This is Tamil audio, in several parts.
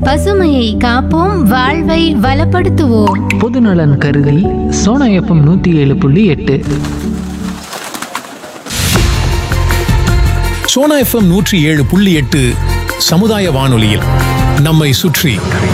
பசுமையை காப்போம் வாழ்வை வளப்படுத்துவோம் பொதுநலன் கருதி சோனா எஃப்எம் நூற்றி ஏழு புள்ளி எட்டு சோனா எஃப்எம் நூற்றி ஏழு புள்ளி எட்டு சமுதாய வானொலியில் நம்மை சுற்றி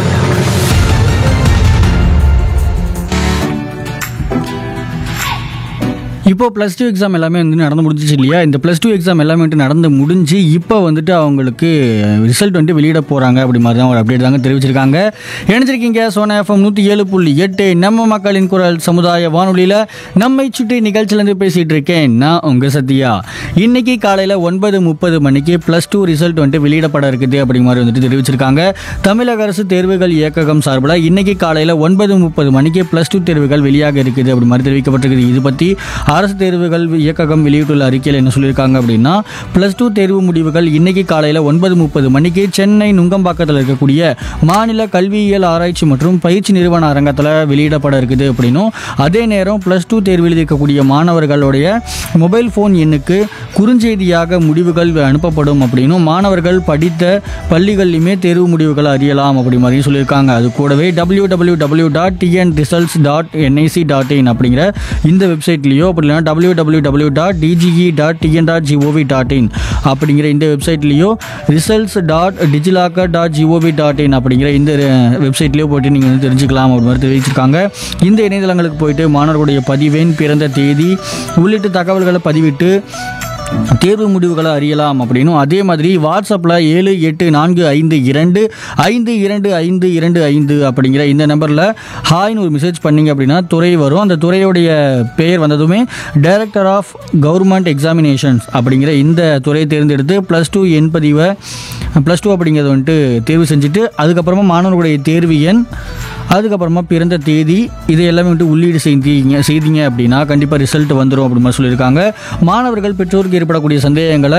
இப்போ ப்ளஸ் டூ எக்ஸாம் எல்லாமே வந்து நடந்து முடிஞ்சிச்சு இல்லையா இந்த ப்ளஸ் டூ எக்ஸாம் எல்லாமே வந்துட்டு நடந்து முடிஞ்சு இப்போ வந்துட்டு அவங்களுக்கு ரிசல்ட் வந்துட்டு வெளியிட போகிறாங்க அப்படி மாதிரி தான் ஒரு அப்டேட் தாங்க தெரிவிச்சிருக்காங்க இணைஞ்சிருக்கீங்க சோனா எஃப்எம் நூற்றி ஏழு புள்ளி எட்டு நம்ம மக்களின் குரல் சமுதாய வானொலியில் நம்மை சுற்றி நிகழ்ச்சியிலேருந்து பேசிகிட்டு இருக்கேன் நான் உங்கள் சத்யா இன்னைக்கு காலையில் ஒன்பது முப்பது மணிக்கு ப்ளஸ் டூ ரிசல்ட் வந்துட்டு வெளியிடப்பட இருக்குது அப்படி மாதிரி வந்துட்டு தெரிவிச்சிருக்காங்க தமிழக அரசு தேர்வுகள் இயக்ககம் சார்பில் இன்னைக்கு காலையில் ஒன்பது முப்பது மணிக்கு ப்ளஸ் டூ தேர்வுகள் வெளியாக இருக்குது அப்படி மாதிரி தெரிவிக்கப்பட்டிருக்குது இது பற்றி அரசு தேர்வுகள் இயக்ககம் வெளியிட்டுள்ள அறிக்கையில் என்ன சொல்லியிருக்காங்க அப்படின்னா ப்ளஸ் டூ தேர்வு முடிவுகள் இன்னைக்கு காலையில் ஒன்பது முப்பது மணிக்கு சென்னை நுங்கம்பாக்கத்தில் இருக்கக்கூடிய மாநில கல்வியியல் ஆராய்ச்சி மற்றும் பயிற்சி நிறுவன அரங்கத்தில் வெளியிடப்பட இருக்குது அப்படின்னும் அதே நேரம் ப்ளஸ் டூ தேர்வு எழுதியிருக்கக்கூடிய மாணவர்களுடைய மொபைல் ஃபோன் எண்ணுக்கு குறுஞ்செய்தியாக முடிவுகள் அனுப்பப்படும் அப்படின்னும் மாணவர்கள் படித்த பள்ளிகள்லையுமே தேர்வு முடிவுகள் அறியலாம் அப்படி மாதிரி சொல்லியிருக்காங்க அது கூடவே W W W dot TN results dot NIC dot in அப்படிங்கிற இந்த வெப்சைட்லேயோ அப்படி இல்லைனா W W W dot DGE dot TN dot GOV dot in அப்படிங்கிற இந்த வெப்சைட்லேயோ results dot DigiLocker dot GOV dot in அப்படிங்கிற இந்த வெப்சைட்லேயோ போயிட்டு நீங்கள் வந்து தெரிஞ்சுக்கலாம் அப்படி மாதிரி தெரிவிச்சிருக்காங்க இந்த இணையதளங்களுக்கு போயிட்டு மாணவர்களுடைய பதிவெண் பிறந்த தேதி உள்ளிட்ட தகவல்களை பதிவிட்டு தேர்வு முடிவுகளை அறியலாம் அப்படின்னும் அதே மாதிரி வாட்ஸ்அப்பில் ஏழு எட்டு நான்கு ஐந்து இரண்டு ஐந்து இரண்டு ஐந்து இரண்டு ஐந்து அப்படிங்கிற இந்த நம்பரில் ஹாய்னு ஒரு மெசேஜ் பண்ணீங்க அப்படின்னா துறை வரும் அந்த துறையுடைய பெயர் வந்ததுமே டைரக்டர் ஆஃப் கவர்மெண்ட் எக்ஸாமினேஷன்ஸ் அப்படிங்கிற இந்த துறையை தேர்ந்தெடுத்து ப்ளஸ் டூ எண் பதிவை ப்ளஸ் டூ அப்படிங்கிறத வந்துட்டு தேர்வு செஞ்சுட்டு அதுக்கப்புறமா மாணவர்களுடைய தேர்வு எண் அதுக்கப்புறமா பிறந்த தேதி இது எல்லாமே வந்துட்டு உள்ளீடு செய்தீங்க செய்தீங்க அப்படின்னா கண்டிப்பாக ரிசல்ட் வந்துடும் அப்படி மாதிரி சொல்லியிருக்காங்க மாணவர்கள் பெற்றோருக்கு ஏற்படக்கூடிய சந்தேகங்களை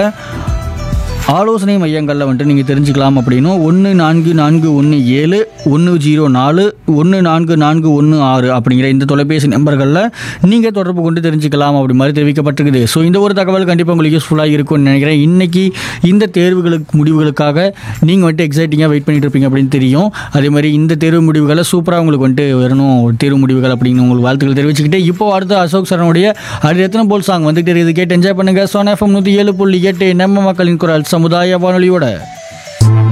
ஆலோசனை மையங்களில் வந்துட்டு நீங்கள் தெரிஞ்சுக்கலாம் அப்படின்னும் ஒன்று நான்கு நான்கு ஒன்று ஏழு ஒன்று ஜீரோ நாலு ஒன்று நான்கு நான்கு ஒன்று ஆறு அப்படிங்கிற இந்த தொலைபேசி நம்பர்களில் நீங்கள் தொடர்பு கொண்டு தெரிஞ்சுக்கலாம் அப்படி மாதிரி தெரிவிக்கப்பட்டிருக்குது ஸோ இந்த ஒரு தகவல் கண்டிப்பாக உங்களுக்கு யூஸ்ஃபுல்லாக இருக்கும்னு நினைக்கிறேன் இன்னைக்கு இந்த தேர்வுகளுக்கு முடிவுகளுக்காக நீங்கள் வந்துட்டு எக்ஸைட்டிங்காக வெயிட் பண்ணிட்டு இருப்பீங்க அப்படின்னு தெரியும் அதே மாதிரி இந்த தேர்வு முடிவுகளை சூப்பராக உங்களுக்கு வந்துட்டு வரணும் தேர்வு முடிவுகள் அப்படின்னு உங்களுக்கு வாழ்த்துக்கள் தெரிவிச்சுக்கிட்டு இப்போ அடுத்து அசோக் சரணுடைய அது எத்தனை போல் சாங் வந்துட்டு இருக்குது கேட்டு என்ஜாய் பண்ணுங்கள் சோனா எஃப்எம் நூற்றி ஏழு புள்ளி எட்டு நம்ம மக்களின் குரல் சமுதாய வானொலியோட